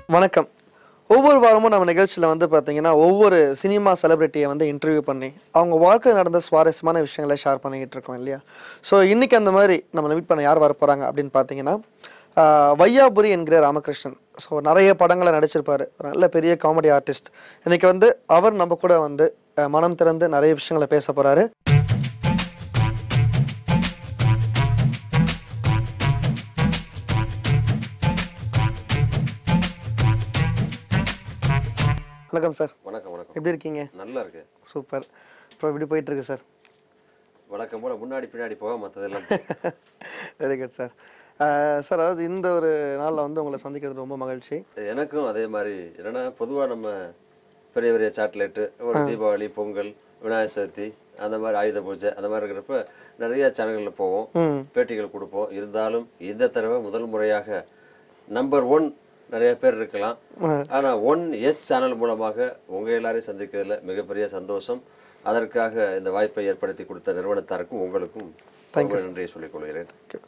வணக்கம் ஒவ்வொரு வாரமும் நம்ம நிகழ்ச்சியில் வந்து பார்த்தீங்கன்னா ஒவ்வொரு சினிமா செலிபிரிட்டியை வந்து இன்டர்வியூ பண்ணி அவங்க வாழ்க்கை நடந்த சுவாரஸ்யமான விஷயங்களை ஷேர் பண்ணிக்கிட்டு இருக்கோம் இல்லையா ஸோ இன்றைக்கி அந்த மாதிரி நம்ம மீட் பண்ண யார் வர போகிறாங்க அப்படின்னு பார்த்தீங்கன்னா ஆஹ், வையாபுரி என்கிற ராமகிருஷ்ணன் ஸோ நிறைய படங்களை நடிச்சிருப்பாரு ஒரு நல்ல பெரிய காமெடி ஆர்டிஸ்ட் இன்னைக்கு வந்து அவர் நம்ம கூட வந்து ஆஹ், மனம் திறந்து நிறைய விஷயங்களை பேச போகிறாரு வணக்கம் சார் வணக்கம் வணக்கம் எப்படி இருக்கீங்க நல்லா இருக்கு சூப்பர் அப்புறம் இப்படி போயிட்டு இருக்கு சார் வழக்கம் போல முன்னாடி பின்னாடி போக மற்றதெல்லாம் வெரி குட் சார் சார் அதாவது இந்த ஒரு நாளில் வந்து உங்களை சந்திக்கிறது ரொம்ப மகிழ்ச்சி எனக்கும் அதே மாதிரி என்னன்னா பொதுவா நம்ம பெரிய பெரிய சாக்லேட்டு ஒரு தீபாவளி பொங்கல் விநாயகர் சதுர்த்தி அந்த மாதிரி ஆயுத பூஜை அந்த மாதிரி இருக்கிறப்ப நிறைய சேனல்களில் போவோம் ம் பேட்டிகள் கொடுப்போம் இருந்தாலும் இந்த தடவை முதல் முறையாக நம்பர் ஒன் நிறைய பேர் இருக்கலாம் ஆனா ஒன் எஸ் சேனல் மூலமாக உங்க எல்லாரையும் சந்திக்கிறதுல மிகப்பெரிய சந்தோஷம் அதற்காக இந்த வாய்ப்பை ஏற்படுத்தி கொடுத்த நிறுவனத்தாருக்கும் உங்களுக்கும் ரொம்ப நன்றியை சொல்லிக் கொள்கிறேன்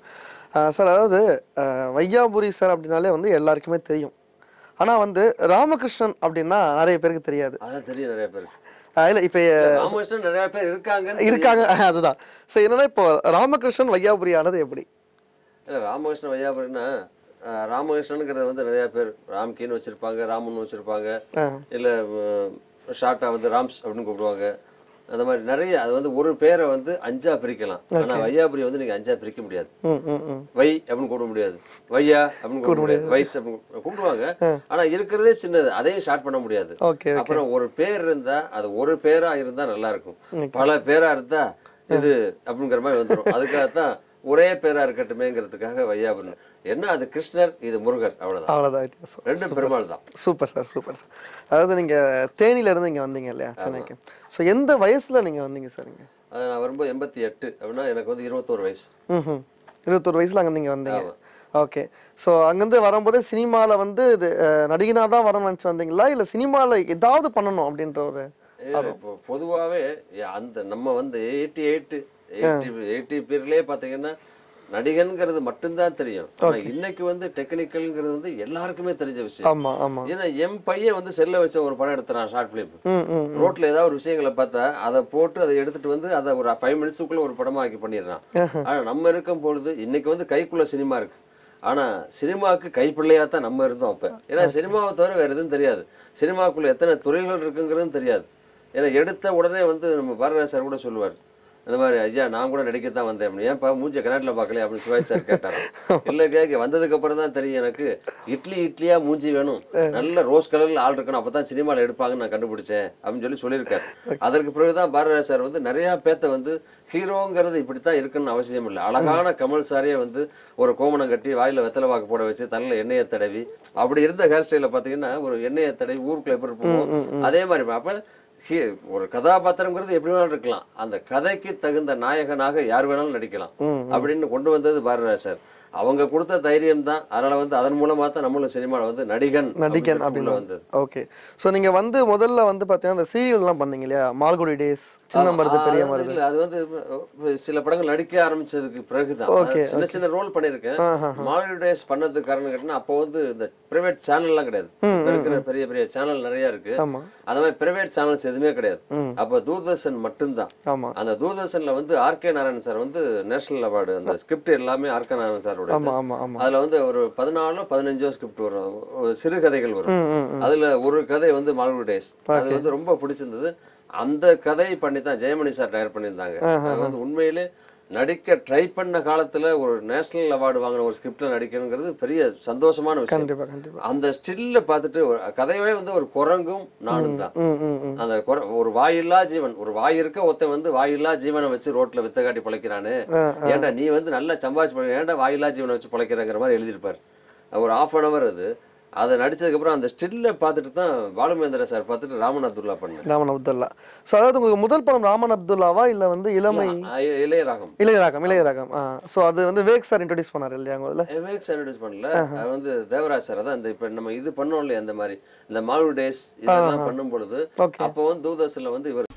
சார் அதாவது அஹ், வையாபுரி சார் அப்படின்னாலே வந்து எல்லாருக்குமே தெரியும் ஆனால் வந்து ராமகிருஷ்ணன் அப்படின்னா நிறைய பேருக்கு தெரியாது அதெல்லாம் தெரியும் நிறைய பேருக்கு இல்லை இப்போ ராமகிருஷ்ணன் நிறைய பேர் இருக்காங்கன்னு இருக்காங்க அஹ், அதுதான் ஸோ என்னன்னா இப்போ ராமகிருஷ்ணன் வையாபுரி ஆனது எப்படி இல்ல ராமகிருஷ்ணன் வையாபுரின்னா அஹ், ராமகிருஷ்ணனுங்கிறது வந்து நிறைய பேர் ராம்கின்னு வச்சிருப்பாங்க ராமன் வச்சிருப்பாங்க ஆ இல்ல ஷார்ட்டா வந்து ராம்ஸ் அப்படின்னு கூப்பிடுவாங்க அந்த மாதிரி நிறைய அது வந்து ஒரு பேரை வந்து அஞ்சா பிரிக்கலாம் ஆனா வையாபுரி வந்து நீங்க அஞ்சா பிரிக்க முடியாது ம் ம் ம் வை அப்படின்னு கூப்பிட முடியாது வையா அப்படின்னு கூப்பிட முடியாது வைஸ் அப்படின்னு கூப்பிடுவாங்க ஆனா இருக்கிறதே சின்னது அதையும் ஷார்ட் பண்ண முடியாது ஓகே அப்புறம் ஒரு பேர் இருந்தா அது ஒரு பேரா இருந்தா நல்லா இருக்கும் பல பேரா இருந்தா இது அப்படிங்கிற மாதிரி வந்துடும் அதுக்காகத்தான் ஒரே பேரா இருக்கட்டுமேங்கிறதுக்காக வையாபுரி என்ன அது கிருஷ்ணர் இது முருகர் அவ்வளவுதான் அவ்வளோதான் வித்தியாசம் ரெண்டும் பெருமாள் தான் சூப்பர் சார் சூப்பர் சார் அதாவது நீங்கள் தேனியிலேருந்து இங்கே வந்தீங்க இல்லையா சென்னைக்கு ஸோ எந்த வயசில் நீங்கள் வந்தீங்க சார் இங்கே அது நான் வரும்போது எண்பத்தி எட்டு அப்படின்னா எனக்கு வந்து இருபத்தோரு வயசு ம் இருபத்தொரு வயசில் அங்கே நீங்கள் வந்தீங்க ஓகே ஸோ அங்கேருந்து வரும்போது சினிமாவில் வந்து நடிகனாக தான் வரணும்னு நினச்சி வந்தீங்களா இல்லை சினிமாவில் ஏதாவது பண்ணணும் அப்படின்ற ஒரு இப்போ பொதுவாகவே அந்த நம்ம வந்து எயிட்டி எயிட் எயிட்டி எயிட்டி பீரியட்லேயே பார்த்தீங்கன்னா நடிகன்கிறது மட்டும்தான் தெரியும் ஆனா இன்னைக்கு வந்து டெக்னிக்கல்ங்கிறது வந்து எல்லாருக்குமே தெரிஞ்ச விஷயம் ஆமாம் ஆமாம் ஏன்னா என் பையன் வந்து செல்ல வச்ச ஒரு படம் எடுத்துறான் ஷார்ட் ஃபிலிம் ம் ம் ரோட்ல ஏதாவது ஒரு விஷயங்களை பார்த்தா அதை போட்டு அதை எடுத்துட்டு வந்து அதை ஒரு ஃபைவ் மினிட்ஸுக்குள்ள ஒரு படமா ஆக்கி பண்ணிடுறான் ஆனா நம்ம இருக்கும் பொழுது இன்னைக்கு வந்து கைக்குள்ள சினிமா இருக்கு ஆனா சினிமாவுக்கு கைப்பிள்ளையா தான் நம்ம இருந்தோம் அப்ப ஏன்னா சினிமாவை தவிர வேற எதுவும் தெரியாது சினிமாக்குள்ள எத்தனை துறைகள் இருக்குங்கிறதும் தெரியாது ஏன்னா எடுத்த உடனே வந்து நம்ம பாரதிராஜ் சார் கூட சொல்லுவார் இந்த மாதிரி ஐயா நான் கூட நடிக்கத்தான் வந்தேன் அப்படின்னு ஏன்ப்பா மூஞ்ச கண்ணாட்டில் பார்க்கலையா அப்படின்னு சிவாஜி சார் கேட்டார் இல்லை கேட்க வந்ததுக்கு அப்புறம் தான் தெரியும் எனக்கு இட்லி இட்லியா மூஞ்சி வேணும் நல்ல ரோஸ் கலர்ல ஆள் இருக்கணும் அப்பதான் சினிமாவில் எடுப்பாங்கன்னு நான் கண்டுபிடிச்சேன் அப்படின்னு சொல்லி சொல்லியிருக்காரு அதற்கு பிறகுதான் பாரதிராஜ் சார் வந்து நிறைய பேத்த வந்து ஹீரோங்கிறது இப்படித்தான் இருக்குன்னு அவசியம் இல்லை அழகான கமல் சாரே வந்து ஒரு கோமணம் கட்டி வாயில வெத்தலை வாக்கு போட வச்சு தலையில எண்ணெயை தடவி அப்படி இருந்த ஹேர் ஸ்டைல பாத்தீங்கன்னா ஒரு எண்ணெயை தடவி ஊருக்குள்ள எப்படி போவோம் அதே மாதிரி அப்ப ஹீ- ஒரு கதாபாத்திரங்கிறது எப்படி வேணாலும் இருக்கலாம் அந்த கதைக்கு தகுந்த நாயகனாக யார் வேணாலும் நடிக்கலாம் அப்படின்னு கொண்டு வந்தது பாரதிராஜ் சார் அவங்க கொடுத்த தைரியம் தான் அதனால வந்து அதன் மூலமா தான் நம்மளும் சினிமாவில் வந்து நடிகன் நடிகன் அப்படின்னு அப்படின்னு வந்தது ஓகே ஸோ நீங்கள் வந்து முதல்ல வந்து பார்த்தீங்கன்னா அந்த சீரியல்லாம் பண்ணீங்க இல்லையா மால்குடி டேஸ் சின்ன மருது ஆ, பெரிய அது மருது இல்ல, அது வந்து அஹ், சில படங்கள் நடிக்க ஆரம்பிச்சதுக்கு பிறகுதான் Okay, அது சின்ன சின்ன ரோல் பண்ணியிருக்கேன் மாலி டேஸ் பண்ணதுக்கு காரணம் கேட்டீங்கன்னா அப்போ வந்து இந்த பிரைவேட் சேனல்லாம் கிடையாது இப்ப இருக்கிற பெரிய பெரிய சேனல் நிறைய இருக்கு ஆமாம் அந்த மாதிரி பிரைவேட் சேனல்ஸ் எதுவுமே கிடையாது அப்போ தூர்தர்ஷன் மட்டும்தான் ஆமாம் அந்த தூர்தர்ஷன்ல வந்து ஆர்கே நாராயணன் சார் வந்து நேஷனல் அவார்டு அந்த ஸ்கிரிப்ட் எல்லாமே ஆர்கே நாராயணன் சாரோட ஆமாம் ஆமாம் ஆமாம் அதுல வந்து ஒரு பதினாலோ பதினஞ்சோ ஸ்கிரிப்ட் வரும் ஒரு சிறுகதைகள் வரும் ம் ம் அதுல ஒரு கதை வந்து மால்குடி டேஸ் அது வந்து ரொம்ப பிடிச்சிருந்தது அந்த கதை பண்ணி தான் ஜெயமணி சார் டயர் பண்ணியிருந்தாங்க அது வந்து உண்மையிலே நடிக்க ட்ரை பண்ண காலத்துல ஒரு நேஷனல் அவார்டு வாங்கின ஒரு ஸ்கிரிப்ட்ல நடிக்கணுங்கிறது பெரிய சந்தோஷமான விஷயம் கண்டிப்பாக கண்டிப்பாக அந்த ஸ்டில்ல பார்த்துட்டு ஒரு கதையவே வந்து ஒரு குரங்கும் நானும் தான் ம் ம் ம் அந்த குர- ஒரு வாயில்லா ஜீவன் ஒரு வாய் இருக்க ஒருத்தன் வந்து வாயில்லா ஜீவனை வச்சு ரோட்ல வித்த காட்டி பிழைக்கிறானே ஏன்டா நீ வந்து நல்லா சம்பாதிச்சு பிழைக்க ஏன்டா வாயில்லா ஜீவனை வச்சு பிழைக்கிறங்கிற மாதிரி எழுதியிருப்பார் ஒரு ஆஃப் அன் அவர் அது அதை நடிச்சதுக்கு அப்புறம் அந்த ஸ்டில்ல பார்த்துட்டு தான் பாலுமேந்திர சார் பார்த்துட்டு ராமன் அப்துல்லா பண்ணேன் ராமன் அப்துல்லா ஸோ அதாவது உங்களுக்கு முதல் படம் ராமன் அப்துல்லாவா இல்லை வந்து இளமை ஆ, இ- இளையராகம் இளையராகம் இளையராகம் ஆ ஸோ அது வந்து வேக் சார் இன்ட்ரடியூஸ் பண்ணார் இல்லையா முதல்ல எவேக்ஸ் இன்ட்ரடியூஸ் பண்ணல அது வந்து தேவராஜ் சார் அதான் இந்த இப்ப நம்ம இது பண்ணோம் இல்லையா அந்த மாதிரி இந்த மால்வு டேஸ் இதெல்லாம் பண்ணும் பொழுது ஓகே அப்போ வந்து தூர்தர்ஷன்ல வந்து இவர்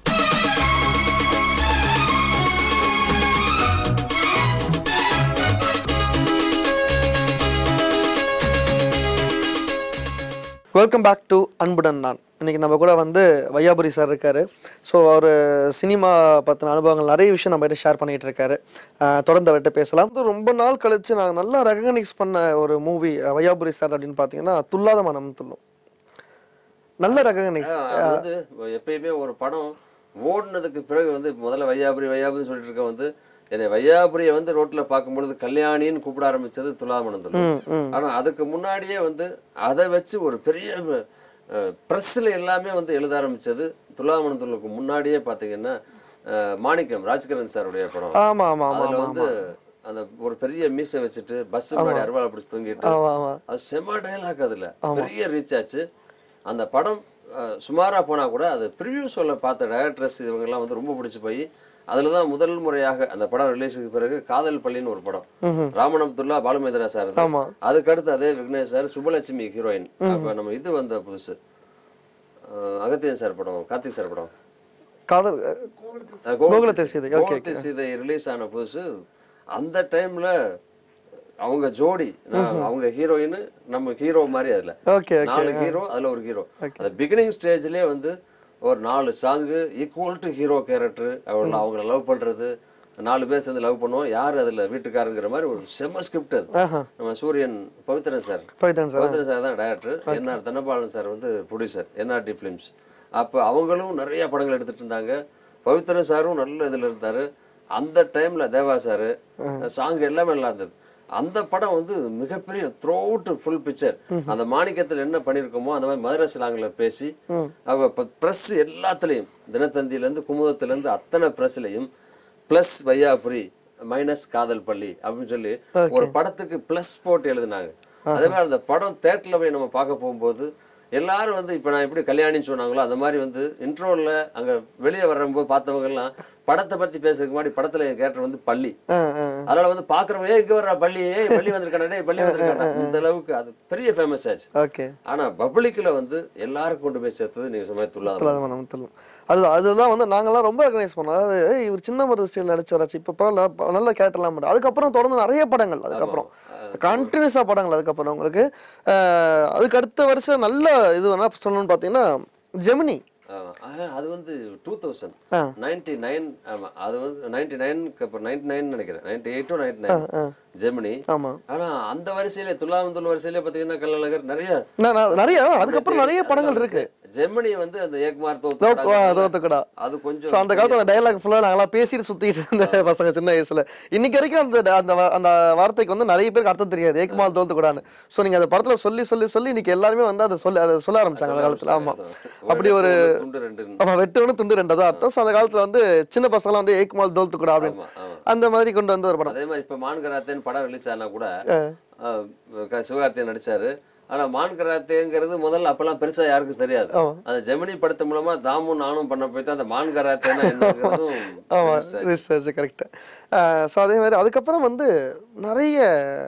வெல்கம் பேக் டு அன்புடன் நான் இன்னைக்கு நம்ம கூட வந்து வையாபுரி சார் இருக்காரு ஸோ அவர் சினிமா பற்றின அனுபவங்கள் நிறைய விஷயம் நம்ம கிட்ட ஷேர் பண்ணிட்டு இருக்காரு அஹ் தொடர்ந்து அவர்கிட்ட பேசலாம் இது ரொம்ப நாள் கழிச்சு நான் நல்லா ரெகனைஸ் பண்ண ஒரு மூவி வையாபுரி சார் அப்படின்னு பார்த்தீங்கன்னா துல்லாத மனம் துள்ளும் நல்ல ரெகனைஸ் அது வந்து எப்பயுமே ஒரு படம் ஓடுனதுக்கு பிறகு வந்து முதல்ல வையாபுரி வையாபுரின்னு சொல்லிட்டு இருக்க வந்து என்னை வையாபுரியை வந்து ரோட்ல பார்க்கும்பொழுது கல்யாணின்னு கூப்பிட ஆரம்பிச்சது துலாமணந்தல் ம் ம் ஆனா அதுக்கு முன்னாடியே வந்து அதை வச்சு ஒரு பெரிய ப்ரெஸ்ஸில் எல்லாமே வந்து எழுத ஆரம்பிச்சது துலாமணந்தலுக்கு முன்னாடியே பார்த்தீங்கன்னா அஹ், மாணிக்கம் ராஜ்கிரண் சாருடைய படம் ஆமாம் ஆமாம் ஆமாம் அதுல வந்து அந்த ஒரு பெரிய மீசை வச்சுட்டு பஸ் முன்னாடி அருவாளை பிடிச்சி தூங்கிட்டு ஆமாம் ஆமாம் அது செம்ம டைலாக் அதுல பெரிய ரீச் ஆச்சு அந்த படம் அஹ், சுமாரா போனா கூட அது ப்ரிவ்யூ சொல்ல பார்த்த டேரக்டர்ஸ் இவங்கெல்லாம் வந்து ரொம்ப பிடிச்சி போய் அதுல தான் முதல் முறையாக அந்த படம் ரிலீஸுக்கு பிறகு காதல் பள்ளின்னு ஒரு படம் ராமன் அப்துல்லா பாலுமேந்திரா சார் இது. ஆமா. அதுக்கு அடுத்து அதே விக்னேஷ் சார் சுபலட்சுமி ஹீரோயின் அப்ப நம்ம இது வந்த புதுசு அஹ், அகத்தியன் சார் படம் கார்த்திக் சார் படம் காதல் அஹ், கோகுலத்தை சீதை, okay, கோகுலத்தை சீதை ரிலீஸ் ஆன புதுசு அந்த டைம்ல அவங்க ஜோடி நான் அவங்க ஹீரோயின் நம்ம ஹீரோ மாதிரி அதுல ஓகே ஓகே நாலு ஹீரோ அதுல ஒரு ஹீரோ அந்த பிகினிங் ஸ்டேஜ்லயே வந்து ஒரு நாலு song equal to hero character அவங்கள அவங்கள லவ் பண்றது நாலு பேர் சேர்ந்து லவ் பண்ணுவோம் யார் அதுல வீட்டுக்காரங்கிற மாதிரி ஒரு செம்ம ஸ்கிரிப்ட் அது ஆஹா நம்ம சூரியன் பவித்ரன் சார் போய்தான் சார் பவித்ரன் சார் தான் டைரக்டர் என்ஆர் தனபாலன் சார் வந்து ப்ரொடியூசர் என்ஆர்டி ஃபிலிம்ஸ் அப்போ அவங்களும் நிறைய படங்கள் எடுத்துட்டு இருந்தாங்க பவித்ரன் சாரும் நல்ல இதில் இருந்தார் அந்த டைமில் தேவா சார் சாங் எல்லாமே நல்லா இருந்தது அந்த படம் வந்து மிகப்பெரிய த்ரோ அவுட் ஃபுல் பிக்சர் அந்த மாணிக்கத்தில் என்ன பண்ணியிருக்கோமோ அந்த மாதிரி மதுரை ஸ்லாங்கில் பேசி அவ ப்ரெஸ் எல்லாத்துலேயும் தினத்தந்தியிலேருந்து குமுதத்துலேருந்து அத்தனை ப்ரெஸ்லையும் ப்ளஸ் வையாபுரி மைனஸ் காதல் பள்ளி அப்படின்னு சொல்லி ஒரு படத்துக்கு ப்ளஸ் போட்டு எழுதினாங்க அதே மாதிரி அந்த படம் தேட்டரில் போய் நம்ம பார்க்க போகும்போது எல்லாரும் வந்து இப்போ நான் எப்படி கல்யாணின்னு சொன்னாங்களோ அந்த மாதிரி வந்து இன்ட்ரோவில் அங்கே வெளியே வரும்போது பார்த்தவங்கெல்லாம் படத்தை பற்றி பேசுறதுக்கு முன்னாடி படத்தில் என் கேரக்டர் வந்து பள்ளி ஆ ஆ அதனால வந்து பார்க்குறவங்க ஏய் இங்கே வர்றா பள்ளி ஏய் பள்ளி வந்திருக்கானே டேய் பள்ளி வந்திருக்கானே இந்த அளவுக்கு அது பெரிய ஃபேமஸ் ஆச்சு ஓகே ஆனா பப்ளிக்ல வந்து எல்லாருக்கும் கொண்டு போய் சேர்த்தது நீங்க சும்மா துல்லாத துல்லாத மனம் துள்ளும் அது அதுதான் வந்து நாங்கெல்லாம் ரொம்ப ரெகனைஸ் பண்ணோம் அதாவது ஏய், இவர் சின்ன மருது ஸ்டைல் நடிச்சாராச்சு இப்போ பரவாயில்ல ப- நல்ல கேரக்டர்லாம் பண்ணு அதுக்கப்புறம் தொடர்ந்து நிறைய படங்கள் அதுக்கப்புறம் கண்டினியூஸாக படங்கள் அதுக்கப்புறம் உங்களுக்கு அஹ், அதுக்கு அடுத்த வருஷம் நல்ல இது என்ன சொல்லணும்னு பார்த்தீங்கன்னா ஜெமினி ஆமா. ஆனா, அது வந்து டூ தௌசண்ட் ஆ. நைன்டி நைன் ஆமா அது வந்து நைன்டி நைனுக்கு அப்புறம் நைன்டி நைன் நினைக்கிறேன் ninety eight to ninety nine ஆ. ஜெமினி ஆமாம் ஆனா அந்த வரிசையில துல்லாமந்துல் வரிசையில பாத்தீங்கன்னா கள்ளழகர் நிறைய நான் நான் நிறைய அதுக்கப்புறம் நிறைய படங்கள் இருக்கு ஜெமினி வந்து அந்த ஏக்மார் தோத்து தோத்து தோத்துக்கடா அது கொஞ்சம் ஸோ அந்த காலத்துல அந்த டைலாக் ஃபுல்லாக நாங்களாம் பேசிட்டு சுத்திட்டு இருந்த பசங்க சின்ன வயசுல இன்னைக்கு வரைக்கும் அந்த அந்த வா- அந்த வார்த்தைக்கு வந்து நிறைய பேருக்கு அர்த்தம் தெரியாது ஏக்குமால் தோத்து கூடான்னு ஸோ நீங்க அந்த படத்துல சொல்லி சொல்லி சொல்லி இன்னைக்கு எல்லாருமே வந்து அதை சொல்லி அதை சொல்ல ஆரம்பிச்சாங்க அந்த காலத்துல ஆமா அப்படி ஒரு துண்டு ரெண்டு ஆமா வெட்டு ஒன்று துண்டு ரெண்டு தான் அர்த்தம் ஸோ அந்த காலத்துல வந்து சின்ன பசங்களாம் வந்து ஏக்குமால் தோத்து கூடா அப்படின்னு ஆமா ஆமா அந்த மாதிரி கொண்டு வந்த ஒரு படம் அதே மாதிரி இப்ப மான்கராத்தேன்னு படம் ரிலீஸ் ஆனா கூட அஹ், க- சிவகார்த்திகேயன் நடிச்சாரு ஆனா மான்கராத்தேங்கிறது முதல்ல அப்பெல்லாம் பெருசா யாருக்கும் தெரியாது ஆமா. அந்த ஜெமினி படத்து மூலமா தாமும் நானும் பண்ண போய் தான் அந்த மான்கராத்தேன்னா என்னங்கிறதும் ஆமா register ஆச்சு. கரெக்ட் ஸோ அதே மாதிரி அதுக்கப்புறம் வந்து நிறைய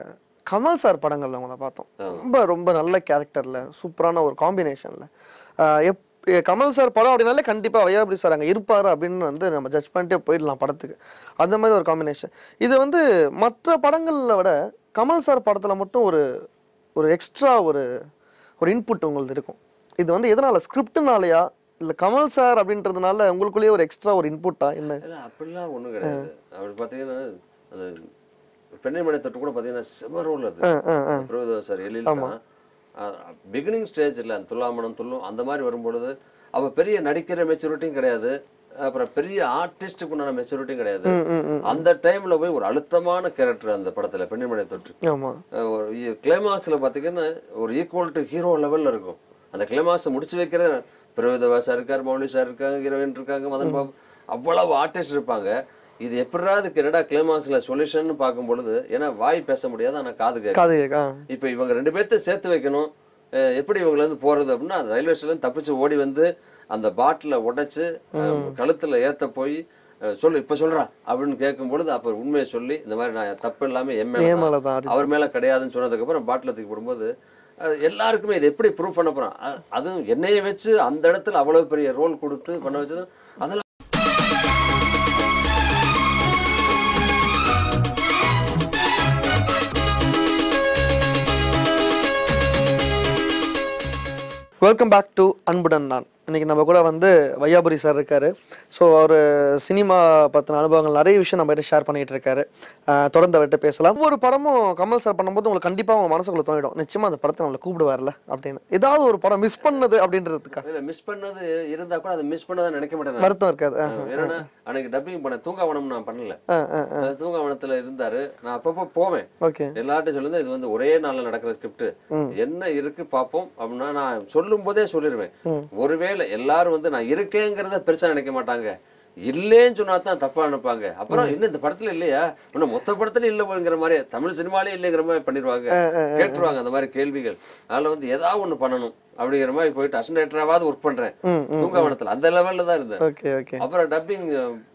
கமல் சார் படங்கள் அவங்கள பார்த்தோம் ரொம்ப ரொம்ப நல்ல கேரக்டர்ல சூப்பரான ஒரு காம்பினேஷன்ல எப் எ- கமல் சார் படம் அப்படின்னாலே கண்டிப்பா வையாபுரி சார் அங்க இருப்பாரு அப்படின்னு வந்து நம்ம ஜட்ஜ் பண்ணிட்டே போயிடலாம் படத்துக்கு அந்த மாதிரி ஒரு காம்பினேஷன் இது வந்து மற்ற படங்கள்ல விட கமல் சார் படத்துல மட்டும் ஒரு ஒரு எக்ஸ்ட்ரா ஒரு ஒரு இன்புட் உங்களுக்கு இருக்கும் இது வந்து எதனால ஸ்கிரிப்ட்னாலயா இல்ல கமல் சார் அப்படின்றதுனால உங்களுக்குள்ளேயே ஒரு எக்ஸ்ட்ரா ஒரு இன்புட்டா என்ன இல்ல அப்படிலாம் ஒண்ணும் கிடையாது அப்படி பாத்தீங்கன்னா அந்த பெண்ணை மனை தொட்டு கூட பாத்தீங்கன்னா செம ரோல் அது ஆ, ஆ, ஆ. பிரபுதேவா சார் எழில்தான் பிகினிங் ஸ்டேஜ்ல அந்த துல்லாமணம் துள்ளும் அந்த மாதிரி வரும்பொழுது அவ பெரிய நடிக்கிற மெச்சூரிட்டியும் கிடையாது அப்புறம் பெரிய ஆர்டிஸ்டுக்கு உண்டான மெச்சூரிட்டியும் கிடையாது அந்த டைம்ல போய் ஒரு அழுத்தமான கேரக்டர் அந்த படத்துல பெண்ணை மனை தொட்டு ஆமா அஹ் ஒரு கிளைமாக்ஸில் பார்த்தீங்கன்னா ஒரு ஈக்குவல் டு ஹீரோ லெவலில் இருக்கும் அந்த கிளைமாக்ஸை முடிச்சு வைக்கிறது பிரவேதவா சார் இருக்கார் மௌலி சார் இருக்காங்க ஹீரோயின் இருக்காங்க மதன் பாபு அவ்வளவு ஆர்டிஸ்ட் இருப்பாங்க இது எப்படா அதுக்கு என்னடா கிளைமாக்ஸில் சொல்யூஷன் பார்க்கும் பொழுது ஏன்னா வாய் பேச முடியாது ஆனால் காது கேட்கும் காது கேட்க இப்போ இவங்க ரெண்டு பேர்த்த சேர்த்து வைக்கணும் அஹ் எப்படி இவங்கள இருந்து போறது அப்படின்னா அந்த ரயில்வே ஸ்டேஷன் தப்பிச்சு ஓடி வந்து அந்த பாட்டில உடைச்சு அஹ், கழுத்துல ஏத்த போய் அஹ், சொல்லு இப்ப சொல்றா அப்படின்னு கேட்கும் பொழுது அப்ப உண்மையை சொல்லி இந்த மாதிரி நான் தப்பு இல்லாம என் மேல என் தான். மேல தான் அடிச்சு. அவர் மேல கிடையாதுன்னு சொன்னதுக்கு அப்புறம் பாட்டில தூக்கி போடும்போது அஹ், எல்லாருக்குமே இது எப்படி ப்ரூவ் பண்ண போறான் அ- அதுவும் என்னைய வச்சு அந்த இடத்துல அவ்வளவு பெரிய ரோல் கொடுத்து பண்ண வச்சது அதெல்லாம் வெல்கம் பேக் டு அன்புடன் நான் இன்னைக்கு நம்ம கூட வந்து வையாபுரி சார் இருக்காரு ஸோ அவர் சினிமா பற்றின அனுபவங்கள் நிறைய விஷயம் நம்ம கிட்ட ஷேர் பண்ணிட்டு இருக்காரு அஹ் தொடர்ந்து அவர்கிட்ட பேசலாம் ஒவ்வொரு படமும் கமல் சார் பண்ணும்போது உங்களுக்கு கண்டிப்பாக உங்க மனசுக்குள்ள தோணிடும் நிச்சயமா அந்த படத்தை நம்மளை கூப்பிடுவார்ல அப்படின்னு ஏதாவது ஒரு படம் மிஸ் பண்ணது அப்படின்றதுக்கா இல்ல மிஸ் பண்ணது இருந்தா கூட அதை மிஸ் பண்ணதா நினைக்க மாட்டேன் நான். வருத்தம் இருக்காது அஹ், என்னன்னா அன்னைக்கு டப்பிங் பண்ண தூங்காவனம் நான் பண்ணல அஹ், அஹ், அஹ். அது தூங்காவனத்துல இருந்தாரு நான் அப்பப்போ போவேன் ஓகே எல்லார்ட்டும் சொல்லுங்க இது வந்து ஒரே நாள்ல நடக்கிற ஸ்கிரிப்ட் என்ன இருக்கு பாப்போம் அப்படின்னா நான் சொல்லும் போதே சொல்லிடுவேன் ஒருவேளை எல்லாரும் வந்து நான் இருக்கேங்கிறத பெருசா நினைக்க மாட்டாங்க இல்லேன்னு சொன்னா தான் தப்பா நினைப்பாங்க அப்புறம் இன்னும் இந்த படத்துல இல்லையா இன்னும் மொத்த படத்துல இல்லைங்கிற மாதிரி தமிழ் சினிமாலே இல்லைங்கிற மாதிரி பண்ணிடுவாங்க கேட்டுருவாங்க அந்த மாதிரி கேள்விகள் அதுல வந்து ஏதாவது ஒண்ணு பண்ணணும் அப்படிங்கிற மாதிரி போயிட்டு அசன்டேட்டராவது ஒர்க் பண்றேன் தூங்காவனத்துல அந்த லெவல்ல தான் இருந்தேன் ஓகே ஓகே அப்புறம் டப்பிங்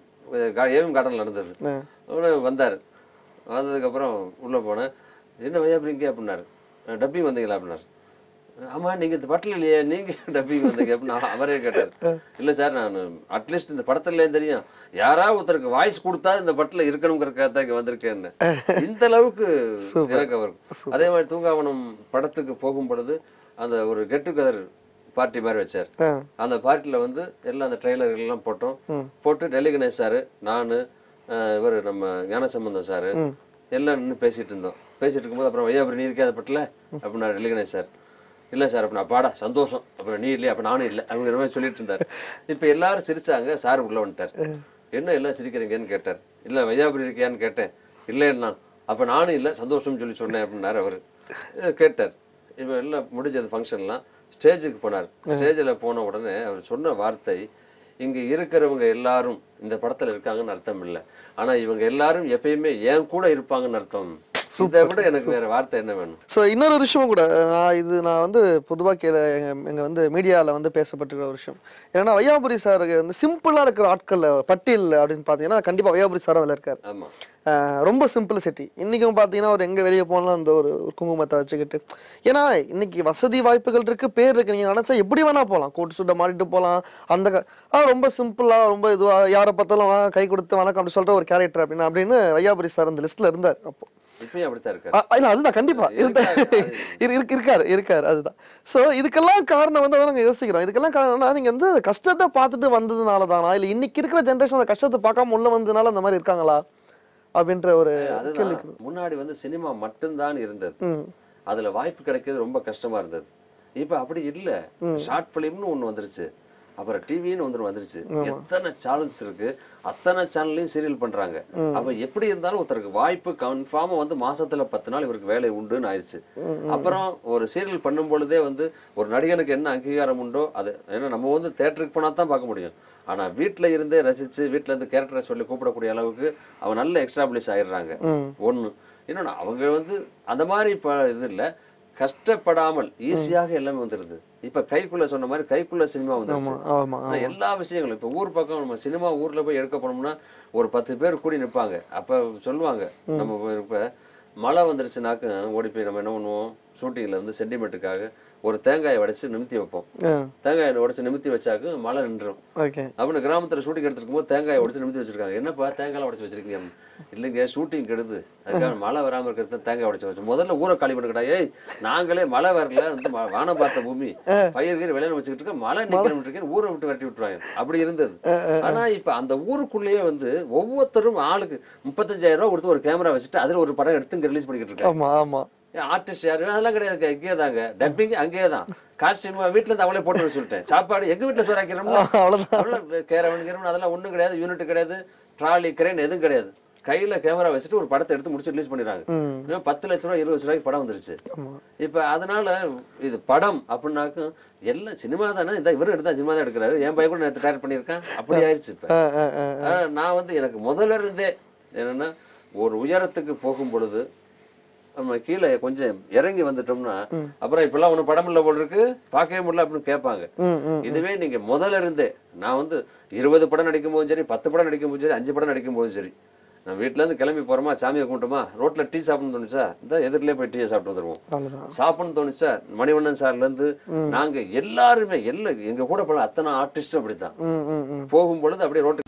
ஏவிஎம் கார்டன்ல நடந்தது அப்புறம் வந்தார் வந்ததுக்கப்புறம் உள்ளே போனேன் என்ன வையா அப்படிங்க அப்படின்னாரு டப்பிங் வந்தீங்களா அப்படின்னாரு ஆமா நீங்க இந்த படத்துல இல்லையே நீங்க டப்பிங் வந்தீங்க அப்படின்னு நான் அவரே கேட்டார் இல்ல சார் நான் அட்லீஸ்ட் இந்த படத்துல தெரியும் யாராவது ஒருத்தருக்கு வாய்ஸ் கொடுத்தா இந்த படத்துல இருக்கணுங்கிறக்காக தான் இங்க வந்திருக்கேன்னு இந்த அளவுக்கு எனக்கு அவர் அதே மாதிரி தூங்காவனம் படத்துக்கு போகும் பொழுது அந்த ஒரு கெட் டுகெதர் பார்ட்டி மாதிரி வச்சார் அஹ், அந்த பார்ட்டியில் வந்து எல்லாம் அந்த ட்ரெய்லர்கள் எல்லாம் போட்டோம் போட்டு டெல்லி கணேஷ் சாரு நானு அஹ், இவர் நம்ம ஞானசம்பந்தம் சாரு எல்லாம் நின்று பேசிட்டு இருந்தோம் பேசிட்டு இருக்கும்போது அப்புறம் வையாபுரி நீ இருக்காத பட்டில அப்படின்னா டெல்லி கணேஷ் சார் இல்லை சார் அப்ப நான் பாடா சந்தோஷம் அப்புறம் நீ இல்லையா அப்ப நானும் இல்லை அப்படிங்கிற மாதிரி சொல்லிட்டு இருந்தார் இப்போ எல்லாரும் சிரிச்சாங்க சார் உள்ள வந்துட்டார் என்ன எல்லாம் சிரிக்கிறீங்கன்னு கேட்டார் இல்லை வையாபுரி இருக்கியான்னு கேட்டேன் இல்லைன்னா அப்ப நானும் இல்லை சந்தோஷம்னு சொல்லி சொன்னேன் அப்படின்னாரு அவர் கேட்டார் இப்போ எல்லாம் முடிஞ்சது ஃபங்க்ஷன்லாம் ஸ்டேஜுக்கு போனார் ஸ்டேஜில் போன உடனே அவர் சொன்ன வார்த்தை இங்க இருக்கிறவங்க எல்லாரும் இந்த படத்துல இருக்காங்கன்னு அர்த்தம் இல்லை ஆனா இவங்க எல்லாரும் எப்பயுமே என் கூட இருப்பாங்கன்னு அர்த்தம் இதை விட எனக்கு வேற வார்த்தை என்ன வேணும் ஸோ இன்னொரு விஷயம் கூட நான் இது நான் வந்து பொதுவாக கே எங்கள் எங்கள் வந்து மீடியாவில் வந்து பேசப்பட்டிருக்கிற ஒரு விஷயம் ஏன்னா வையாபுரி சாருக்கு வந்து சிம்பிளாக இருக்கிற ஆட்கள் பட்டியல் அப்படின்னு பார்த்தீங்கன்னா கண்டிப்பாக வையாபுரி சார் அதில் இருக்கார் ஆமா அஹ் ரொம்ப சிம்பிளிசிட்டி இன்றைக்கும் பார்த்தீங்கன்னா ஒரு எங்கே வெளியே போனாலும் அந்த ஒரு ஒரு குங்குமத்தை வச்சுக்கிட்டு ஏன்னா இன்னைக்கு வசதி வாய்ப்புகள் இருக்கு பேர் இருக்கு நீங்கள் நினச்சா எப்படி வேணா போகலாம் கோட்டு சுட்ட மாட்டிட்டு போகலாம் அந்த க- ஆ ரொம்ப சிம்பிளாக ரொம்ப இதுவாக யாரை பார்த்தாலும் வா, கை கொடுத்து வணக்கம் அப்படி சொல்கிற ஒரு கேரக்டர் அப்படின்னு அப்படின்னு வையாபுரி சார் அந்த லிஸ்ட்டில் இருந்தார் அப்போ இப்பயும் அப்படித்தான் இருக்காரு ஆ, இல்ல அதுதான் கண்டிப்பா இருந்தா இரு- இருக்கு- இருக்காரு இருக்காரு அதுதான் சோ இதுக்கெல்லாம் காரணம் வந்து அதான் நாங்க யோசிக்கிறோம் இதுக்கெல்லாம் காரணம்னா நீங்க வந்து கஷ்டத்தை பார்த்துட்டு வந்ததுனால தானா இல்ல இன்னைக்கு இருக்கிற ஜென்ரேஷன் அந்த கஷ்டத்தை பார்க்காம உள்ள வந்ததுனால அந்த மாதிரி இருக்காங்களா அப்படின்ற ஒரு அதுதான் முன்னாடி வந்து சினிமா மட்டும்தான் இருந்தது ம். அதுல வாய்ப்பு கிடைக்கிறது ரொம்ப கஷ்டமா இருந்தது இப்ப அப்படி இல்ல ஷார்ட் பிலிம்னு ஒண்ணு வந்துருச்சு அப்புறம் டிவின்னு ஒன்று வந்துருச்சு எத்தனை சேனல்ஸ் இருக்கு அத்தனை சேனல்லையும் சீரியல் பண்றாங்க அப்ப எப்படி இருந்தாலும் ஒருத்தருக்கு வாய்ப்பு கன்ஃபார்மா வந்து மாசத்துல பத்து நாள் இவருக்கு வேலை உண்டுன்னு ஆயிடுச்சு அப்புறம் ஒரு சீரியல் பண்ணும் பொழுதே வந்து ஒரு நடிகனுக்கு என்ன அங்கீகாரம் உண்டோ அது ஏன்னா நம்ம வந்து தேட்டருக்கு போனா தான் பார்க்க முடியும் ஆனா வீட்ல இருந்தே ரசிச்சு வீட்ல இருந்து கேரக்டரை சொல்லி கூப்பிடக்கூடிய அளவுக்கு அவன் நல்ல எக்ஸ்டாப்ளிஷ் ஆயிடுறாங்க ஒண்ணு இன்னொன்னு அவங்க வந்து அந்த மாதிரி இப்ப இது இல்ல கஷ்டப்படாமல் ஈஸியாக எல்லாமே வந்துருது இப்ப கைக்குள்ள சொன்ன மாதிரி கைக்குள்ள சினிமா வந்துருச்சு ஆமா ஆனா எல்லா விஷயங்களும் இப்ப ஊர் பக்கம் நம்ம சினிமா ஊர்ல போய் எடுக்க போனோம்னா ஒரு பத்து பேர் கூடி நிற்பாங்க அப்ப சொல்லுவாங்க நம்ம இப்ப மழை வந்துருச்சுனாக்க ஓடி போய் நம்ம என்ன பண்ணுவோம் ஷூட்டிங்ல வந்து சென்டிமீட்டருக்காக ஒரு தேங்காயை உடைச்சு நிமித்தி வைப்போம் தேங்காயை உடைச்சு நிமித்தி வச்சாக்க மழை நின்றும் ஓகே அப்படின்னு கிராமத்துல ஷூட்டிங் எடுத்துருக்கும் போது தேங்காயை உடைச்சு நிமித்தி வச்சிருக்காங்க என்னப்பா தேங்காய் உடைச்சு வச்சிருக்கீங்க இல்லைங்க ஷூட்டிங் கெடுது அதுக்காக மழை வராம இருக்கிறது தான் தேங்காய் உடைச்சு வச்சு முதல்ல ஊரை காலி பண்ணுக்கடா ஏய் நாங்களே மழை வரல வந்து ம- வானம் பார்த்த பூமி பயிர் கீர் விளையாட வச்சுக்கிட்டு இருக்க மழை நிக்கணும் இருக்கேன் ஊரை விட்டு விரட்டி விட்டுருவாங்க அப்படி இருந்தது ஆனா இப்ப அந்த ஊருக்குள்ளேயே வந்து ஒவ்வொருத்தரும் ஆளுக்கு முப்பத்தஞ்சாயிரம் ரூபாய் கொடுத்து ஒரு கேமரா வச்சுட்டு அதுல ஒரு படம் எடுத்து இங்க ரிலீஸ் பண்ணிக்கிட்டு இருக்காங்க ஆமா ஆமா ஆர்டிஸ்ட் யாரு அதெல்லாம் கிடையாது இங்கேயே தாங்க டப்பிங் அங்கேயே தான் காஸ்டியூம் வீட்டுல இருந்து அவங்களே போட்டு வர சொல்லிட்டேன் சாப்பாடு எங்க வீட்டுல சோறாக்கிறோம்ல அவ்வளவுதான் கேரவன் கேரவன் அதெல்லாம் ஒண்ணும் கிடையாது யூனிட் கிடையாது ட்ராலி கிரேன் எதுவும் கிடையாது கையில கேமரா வச்சுட்டு ஒரு படத்தை எடுத்து முடிச்சு ரிலீஸ் பண்ணிடுறாங்க இன்னும் பத்து லட்ச ரூபாய் இருபது லட்ச ரூபாய்க்கு படம் வந்துருச்சு இப்ப அதனால இது படம் அப்படின்னாக்கும் எல்லாம் சினிமா தானே இந்த இவரும் எடுத்தா சினிமா தான் எடுக்கிறாரு என் பையன் கூட நேற்று டயர் பண்ணியிருக்கான் அப்படி ஆயிடுச்சு இப்ப ஆ, ஆ, ஆ. ஆனா, நான் வந்து எனக்கு முதல்ல இருந்தே என்னன்னா ஒரு உயரத்துக்கு போகும் பொழுது நம்ம கீழே கொஞ்சம் இறங்கி வந்துட்டோம்னா அப்புறம் இப்பெல்லாம் ஒன்றும் படம் இல்லை போல் இருக்கு பார்க்கவே முடியல அப்படின்னு கேட்பாங்க ம், ம். இதுவே நீங்க முதல்ல இருந்தே நான் வந்து இருபது படம் நடிக்கும் போதும் சரி பத்து படம் நடிக்கும் போதும் சரி அஞ்சு படம் நடிக்கும் போதும் சரி நான் வீட்ல இருந்து கிளம்பி போறோமா சாமியை கும்பிட்டோமா ரோட்ல டீ சாப்பிடணும்னு தோணுச்சா இந்த எதிரிலே போய் டீயை சாப்பிட்டு வந்துருவோம் அவ்வளவுதான் சாப்பிடணும்னு தோணுச்சா மணிவண்ணன் சார்ல இருந்து நாங்க எல்லாருமே எல்லா எங்க கூட போன அத்தனை ஆர்டிஸ்டும் அப்படித்தான் ம் ம் ம் போகும் பொழுது அப்படியே ரோட்டு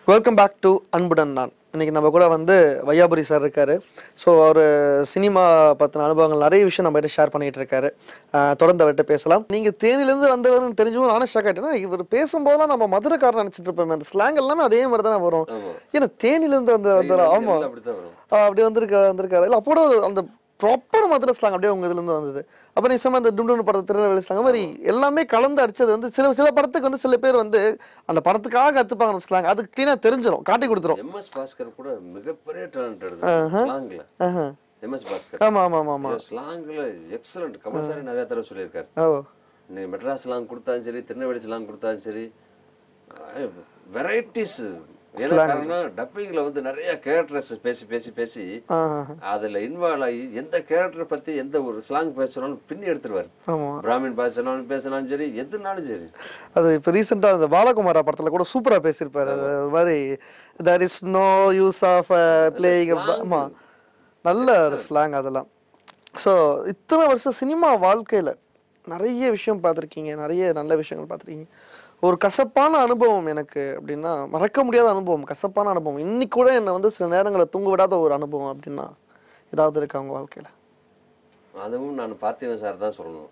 வெல்கம் பேக் டு அன்புடன் நான் இன்னைக்கு நம்ம கூட வந்து வையாபுரி சார் இருக்காரு ஸோ அவர் சினிமா பற்றின அனுபவங்கள் நிறைய விஷயம் நம்ம கிட்ட ஷேர் பண்ணிட்டு இருக்காரு ஆஹ் தொடர்ந்து அவர்கிட்ட பேசலாம் நீங்கள் தேனிலேருந்து வந்தவர்னு தெரிஞ்சும் நானும் ஷாக் ஆகிட்டேன்னா இவர் பேசும்போதெல்லாம் நம்ம மதுரைக்காரன் நினச்சிட்டு இருப்போம் அந்த ஸ்லாங் எல்லாமே அதே மாதிரி தானே வரும் ஆமா. ஏன்னா தேனிலேருந்து வந்து வந்தாரா ஆமாம் எல்லாம் அப்படித்தான் வரும் அப்படி வந்திருக்க வந்திருக்காரு இல்லை அப்போ அந்த ப்ராப்பர் மதுரை ஸ்லாங் அப்படியே உங்க இதுலேருந்து வந்தது அப்போ நீ சொன்ன அந்த டும்டுன்னு படத்தை திருநெல்வேலி ஸ்லாங் மாதிரி எல்லாமே கலந்து அடிச்சது வந்து சில சில படத்துக்கு வந்து சில பேர் வந்து அந்த படத்துக்காக கற்றுப்பாங்க அந்த ஸ்லாங் அது க்ளீனாக தெரிஞ்சிடும் காட்டி கொடுத்துரும் எம்எஸ் பாஸ்கர் கூட மிகப்பெரிய டேலண்டட் ஸ்லாங்ல ஆஹா. எம்எஸ் பாஸ்கர் ஆமா ஆமா ஆமா ஆமா ஸ்லாங்ல எக்ஸலண்ட் கமல்சாரி நிறைய தடவை சொல்லியிருக்காரு ஓ நீ மெட்ராஸ் ஸ்லாங் கொடுத்தாலும் சரி திருநெல்வேலி ஸ்லாங் கொடுத்தாலும் சரி வெரைட்டிஸ் ஏன்னா காரணம் டப்பிங்ல வந்து நிறைய கேரக்டர்ஸ் பேசி பேசி பேசி ஆஹா. அதுல இன்வால்வ் ஆகி எந்த கேரக்டர் பத்தி எந்த ஒரு ஸ்லாங் பேசுறாலும் பின்னி எடுத்துருவாரு ஆமா பிராமின் பேசினாலும் பேசினாலும் சரி எதுனாலும் சரி அது இப்போ ரீசெண்டாக அந்த பாலகுமாரா படத்தில் கூட சூப்பராக பேசியிருப்பாரு அது ஒரு மாதிரி there is no use of playing ஆமா நல்ல ஒரு ஸ்லாங் அதெல்லாம் ஸோ இத்தனை வருஷம் சினிமா வாழ்க்கையில் நிறைய விஷயம் பார்த்துருக்கீங்க நிறைய நல்ல விஷயங்கள் பார்த்துருக்கீங்க ஒரு கசப்பான அனுபவம் எனக்கு அப்படின்னா மறக்க முடியாத அனுபவம் கசப்பான அனுபவம் இன்னைக்கு கூட என்னை வந்து சில நேரங்களில் தூங்க விடாத ஒரு அனுபவம் அப்படின்னா ஏதாவது இருக்கா உங்க வாழ்க்கையில் அதுவும் நான் பார்த்திவன் சார் தான் சொல்லணும்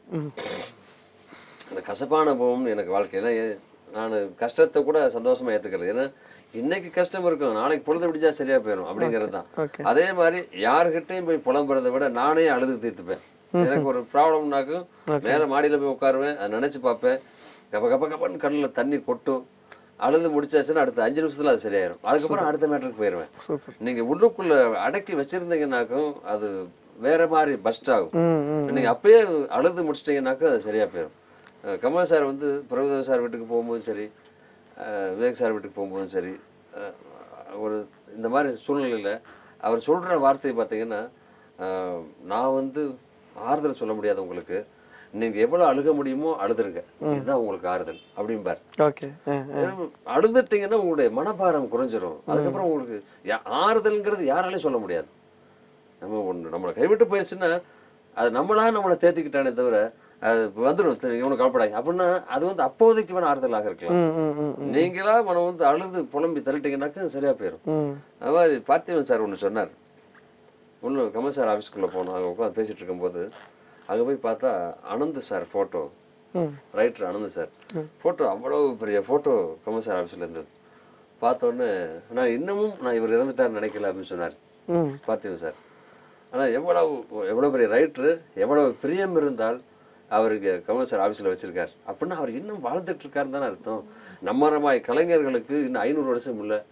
அந்த கசப்பான அனுபவம் எனக்கு வாழ்க்கையில நான் கஷ்டத்தை கூட சந்தோஷமா ஏத்துக்கிறது ஏன்னா இன்னைக்கு கஷ்டம் இருக்கும் நாளைக்கு பொழுது விடிஞ்சா சரியா போயிடும் அப்படிங்கிறது தான் ஓகே அதே மாதிரி யாருகிட்டையும் போய் புலம்புறதை விட நானே அழுது தீர்த்துப்பேன் எனக்கு ஒரு ப்ராப்ளம்னாக்கும் மேல மாடியில போய் உட்காருவேன் அதை நினைச்சு பார்ப்பேன் கப்ப கப்ப கப்பன்னு கண்ணில் தண்ணி கொட்டும் அழுது முடிச்சாச்சுன்னா அடுத்த அஞ்சு நிமிஷத்துல அது சரியாயிரும் அதுக்கப்புறம் அடுத்த மேட்டருக்கு போயிடுவேன் சூப்பர் நீங்க உள்ளுக்குள்ள அடக்கி வச்சிருந்தீங்கன்னாக்கும் அது வேற மாதிரி பஸ்ட் ஆகும் ம் ம் நீங்க அப்பயே அழுது முடிச்சிட்டீங்கன்னாக்கா அது சரியா போயிடும் அஹ் கமல் சார் வந்து பிரபுதேவ சார் வீட்டுக்கு போகும்போதும் சரி அஹ் விவேக் சார் வீட்டுக்கு போகும்போதும் சரி அஹ் ஒரு இந்த மாதிரி சூழ்நிலையில் அவர் சொல்ற வார்த்தை பார்த்தீங்கன்னா அஹ் நான் வந்து ஆறுதல் சொல்ல முடியாது உங்களுக்கு நீங்க எவ்வளவு அழுக முடியுமோ அழுதுருங்க இதுதான் உங்களுக்கு ஆறுதல் அப்படிம்பார் ஓகே ஆ ஏன்னா, அழுதுட்டீங்கன்னா உங்களுடைய மனபாரம் குறைஞ்சிரும் அதுக்கப்புறம் உங்களுக்கு யா- ஆறுதல்ங்கிறது யாராலையும் சொல்ல முடியாது நம்ம ஒன்று நம்மளை கைவிட்டு போயிடுச்சுன்னா அது நம்மளா நம்மளை தேத்திக்கிட்டானே தவிர அது வந்துடும் இவனுக்கு கவலைப்படாங்க அப்படின்னா அது வந்து அப்போதைக்கு வேணா ஆறுதலாக இருக்கலாம் ம் ம் ம் நீங்களா மனம் வந்து அழுது புலம்பி தள்ளிட்டீங்கன்னாக்கா அது சரியா போயிடும் ம் அது மாதிரி பார்த்திபன் சார் ஒன்று சொன்னார் ஒன்று கமல் சார் ஆஃபீஸ்க்குள்ளே போனோம் அங்கே உட்காந்து பேசிட்டு இருக்கும்போது அங்கே போய் பார்த்தா அனந்த் சார் ஃபோட்டோ ம் ரைட்டர் அனந்த் சார் ஃபோட்டோ அவ்வளோ பெரிய ஃபோட்டோ கமல் சார் ஆஃபீஸில் இருந்தது பார்த்தோன்னே நான் இன்னமும் நான் இவர் இறந்துட்டார் நினைக்கல அப்படின்னு சொன்னார் ம் பார்த்திபன் சார் ஆனால் எவ்வளவு எவ்வளோ பெரிய ரைட்டரு எவ்வளவு பிரியம் இருந்தால் அவருக்கு கமல் சார் ஆஃபீஸில் வச்சிருக்கார் அப்படின்னா அவர் இன்னும் வாழ்ந்துட்டு இருக்காருன்னு தானே அர்த்தம் நம்ம மாதிரி கலைஞர்களுக்கு இன்னும் ஐநூறு வருஷம் இல்லை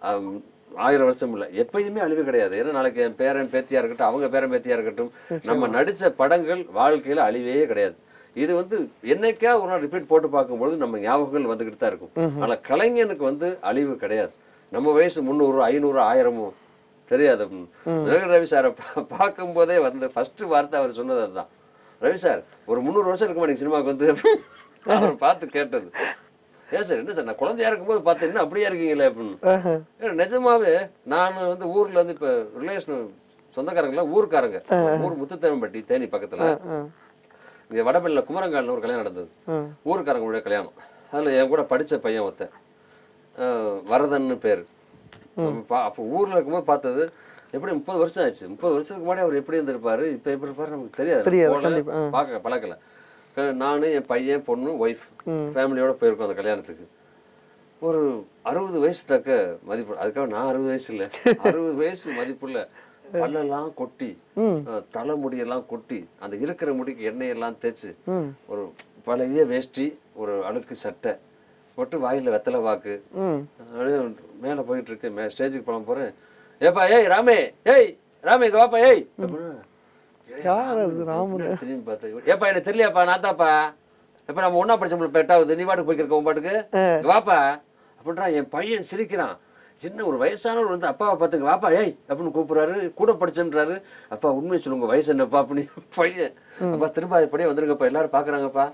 ஆயிரம் வருஷம் இல்லை எப்பயுமே அழிவு கிடையாது ஏன்னா நாளைக்கு என் பேரன் பேத்தியா இருக்கட்டும் அவங்க பேரன் பேத்தியா இருக்கட்டும் நம்ம நடிச்ச படங்கள் வாழ்க்கையில அழிவே கிடையாது இது வந்து என்னைக்கா ஒரு நாள் ரிப்பீட் போட்டு பார்க்கும்பொழுது நம்ம ஞாபகங்கள் வந்துகிட்டு தான் இருக்கும் ஆனா கலைஞனுக்கு வந்து அழிவு கிடையாது நம்ம வயசு முந்நூறு ஐநூறு ஆயிரமோ தெரியாது நிலகர் ரவி சாரை பா- பார்க்கும்போதே வந்து ஃபர்ஸ்ட் வார்த்தை அவர் சொன்னது அதுதான் ரவி சார் ஒரு முந்நூறு வருஷம் இருக்க மாட்டேங்க சினிமாவுக்கு வந்து அவர் பார்த்து கேட்டது ஏன் சார் என்ன சார் நான் குழந்தையா இருக்கும்போது பார்த்து என்ன அப்படியே இருக்கீங்களே அப்படின்னு ஆஹா. ஏன்னா நிஜமாவே நான் வந்து ஊர்ல வந்து இப்ப ரிலேஷன் சொந்தக்காரங்களாம் ஊர்க்காரங்க ஊர் முத்துத்தேவன்பட்டி தேனி பக்கத்துல ஆ இங்க வடபள்ளியில் குமரங்காலில் ஒரு கல்யாணம் நடந்தது ஆ ஊருக்காரங்களுடைய கல்யாணம் அதுல என் கூட படிச்ச பையன் ஒருத்தன் அஹ் வரதன்னு பேர் பா- அப்போ ஊர்ல இருக்கும்போது பார்த்தது எப்படி முப்பது வருஷம் ஆச்சு முப்பது வருஷத்துக்கு முன்னாடி அவர் எப்படி இருந்திருப்பாரு இப்ப எப்படி இருப்பாரு நமக்கு தெரியாது தெரியாது, போல, கண்டிப்பா, ஆ. பார்க்க பழக்கல க- நானு என் பையன் பொண்ணு ஒய்ஃப் ஃபேமிலியோட போயிருக்கோம் அந்த கல்யாணத்துக்கு ஒரு அறுபது வயசு தக்க மதிப்பு அதுக்காக நான் அறுபது வயசு இல்லை அறுபது வயசு மதிப்புள்ள பல்லெல்லாம் கொட்டி அஹ், தலைமுடியெல்லாம் கொட்டி அந்த இருக்கிற முடிக்கு எண்ணெயெல்லாம் தேய்ச்சி ஒரு பழைய வேஷ்டி ஒரு அழுக்கு சட்டை போட்டு வாயில வெத்தலை வாக்கு ம் அப்படியே மேல போயிட்டு இருக்கேன் மே ஸ்டேஜுக்கு போன போறேன் ஏப்பா ஏய் ராமே ஏய் ராமே இங்க வாப்பா ஏய் அப்படின்னா, ஏய், யார் அது ராமன் திரும்பி பார்த்தேன் ஏப்பா எனக்கு தெரியலையாப்பா நான் தாப்பா எப்ப நம்ம ஒண்ணா படிச்சோம்ல இப்ப எட்டாவது நீ பாட்டுக்கு போய்க்கிருக்க உன் பாட்டுக்கு இங்க வாப்பா அப்படின்றான் என் பையன் சிரிக்கிறான் என்ன ஒரு வயசானவர் வந்து அப்பாவை பார்த்துக்க வாப்பா ஏய் அப்படின்னு கூப்பிடுறாரு கூட படிச்சேன்றாரு அப்பா உண்மையை சொல்லுங்க வயசு என்னப்பா அப்படின்னு பையன் அப்பா திரும்ப அப்படியே வந்துருங்கப்பா எல்லாரும் பாக்குறாங்கப்பா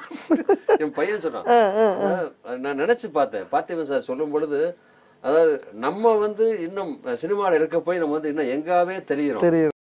என் பையன் சொல்றான் அதாவது நான் நினைச்சு பார்த்தேன் பார்த்திபன் சார் சொல்லும் பொழுது அதாவது நம்ம வந்து இன்னும் சினிமாவில் இருக்க போய் நம்ம வந்து இன்னும் எங்காவே தெரிகிறோம் தெரியும்